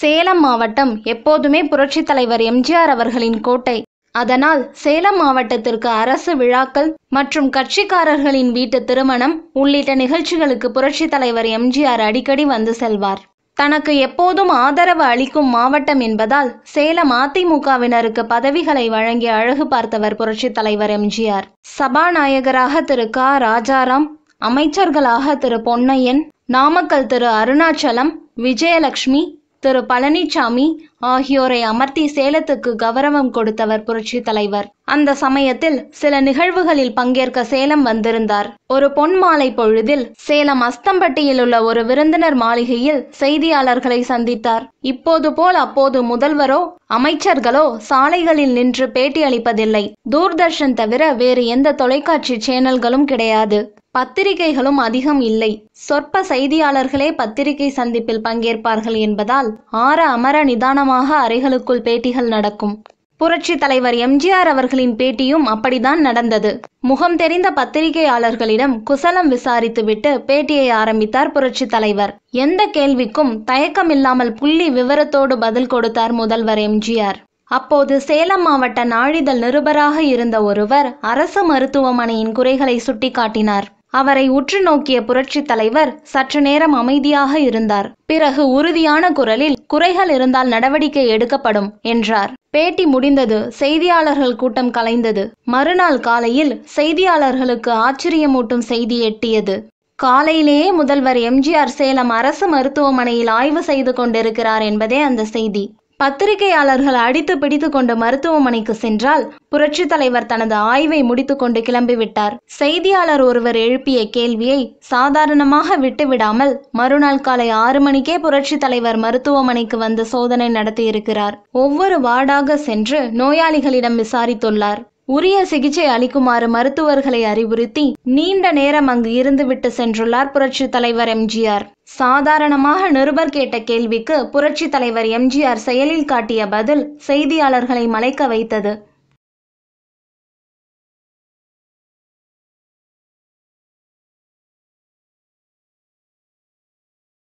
சேலம் மாவட்டம் எப்போதுமே புரட்சித் தலைவர் எம்ஜிஆர் அவர்களின் கோட்டை அதனால் சேலம் மாவட்டத்திற்கு அரசு விழாக்கள் மற்றும் கட்சிக்காரர்களின் வீட்டு திருமணம் உள்ளிட்ட நிகழ்ச்சிகளுக்கு புரட்சித் தலைவர் எம்ஜிஆர் அடிக்கடி வந்து செல்வார் தனக்கு எப்போதும் ஆதரவு அளிக்கும் மாவட்டம் என்பதால் சேலம் அதிமுகவினருக்கு பதவிகளை வழங்கி அழகு பார்த்தவர் புரட்சித் தலைவர் எம்ஜிஆர் சபாநாயகராக திரு க ராஜாராம் அமைச்சர்களாக திரு பொன்னையன் நாமக்கல் திரு அருணாச்சலம் விஜயலட்சுமி திரு பழனிசாமி ஆகியோரை அமர்த்தி சேலத்துக்கு கௌரவம் கொடுத்தவர் புரட்சி தலைவர் அந்த சமயத்தில் சில நிகழ்வுகளில் பங்கேற்க சேலம் வந்திருந்தார் ஒரு பொன் மாலை பொழுதில் சேலம் அஸ்தம்பட்டியில் உள்ள ஒரு விருந்தினர் மாளிகையில் செய்தியாளர்களை சந்தித்தார் இப்போது போல் அப்போது முதல்வரோ அமைச்சர்களோ சாலைகளில் நின்று பேட்டி அளிப்பதில்லை தூர்தர்ஷன் தவிர வேறு எந்த தொலைக்காட்சி சேனல்களும் கிடையாது பத்திரிகைகளும் அதிகம் இல்லை சொற்ப செய்தியாளர்களே பத்திரிகை சந்திப்பில் பங்கேற்பார்கள் என்பதால் ஆற அமர நிதானமாக அறைகளுக்குள் பேட்டிகள் நடக்கும் புரட்சி தலைவர் எம்ஜிஆர் அவர்களின் பேட்டியும் அப்படிதான் நடந்தது முகம் தெரிந்த பத்திரிகையாளர்களிடம் குசலம் விசாரித்துவிட்டு பேட்டியை ஆரம்பித்தார் புரட்சி தலைவர் எந்த கேள்விக்கும் தயக்கமில்லாமல் புள்ளி விவரத்தோடு பதில் கொடுத்தார் முதல்வர் எம்ஜிஆர் அப்போது சேலம் மாவட்ட நாளிதழ் நிருபராக இருந்த ஒருவர் அரசு மருத்துவமனையின் குறைகளை சுட்டிக்காட்டினார் அவரை உற்று நோக்கிய புரட்சி தலைவர் சற்று நேரம் அமைதியாக இருந்தார் பிறகு உறுதியான குரலில் குறைகள் இருந்தால் நடவடிக்கை எடுக்கப்படும் என்றார் பேட்டி முடிந்தது செய்தியாளர்கள் கூட்டம் கலைந்தது மறுநாள் காலையில் செய்தியாளர்களுக்கு ஆச்சரியமூட்டும் செய்தி எட்டியது காலையிலேயே முதல்வர் எம்ஜிஆர் சேலம் அரசு மருத்துவமனையில் ஆய்வு செய்து கொண்டிருக்கிறார் என்பதே அந்த செய்தி பத்திரிகையாளர்கள் அடித்து பிடித்து கொண்டு மருத்துவமனைக்கு சென்றால் புரட்சி தலைவர் தனது ஆய்வை முடித்துக்கொண்டு கிளம்பிவிட்டார் செய்தியாளர் ஒருவர் எழுப்பிய கேள்வியை சாதாரணமாக விட்டுவிடாமல் மறுநாள் காலை ஆறு மணிக்கே புரட்சி தலைவர் மருத்துவமனைக்கு வந்து சோதனை நடத்தியிருக்கிறார் ஒவ்வொரு வார்டாக சென்று நோயாளிகளிடம் விசாரித்துள்ளார் உரிய சிகிச்சை அளிக்குமாறு மருத்துவர்களை அறிவுறுத்தி நீண்ட நேரம் அங்கு இருந்துவிட்டு சென்றுள்ளார் புரட்சி தலைவர் எம்ஜிஆர் சாதாரணமாக நிருபர் கேட்ட கேள்விக்கு புரட்சி தலைவர் எம்ஜிஆர் செயலில் காட்டிய பதில் செய்தியாளர்களை மலைக்க வைத்தது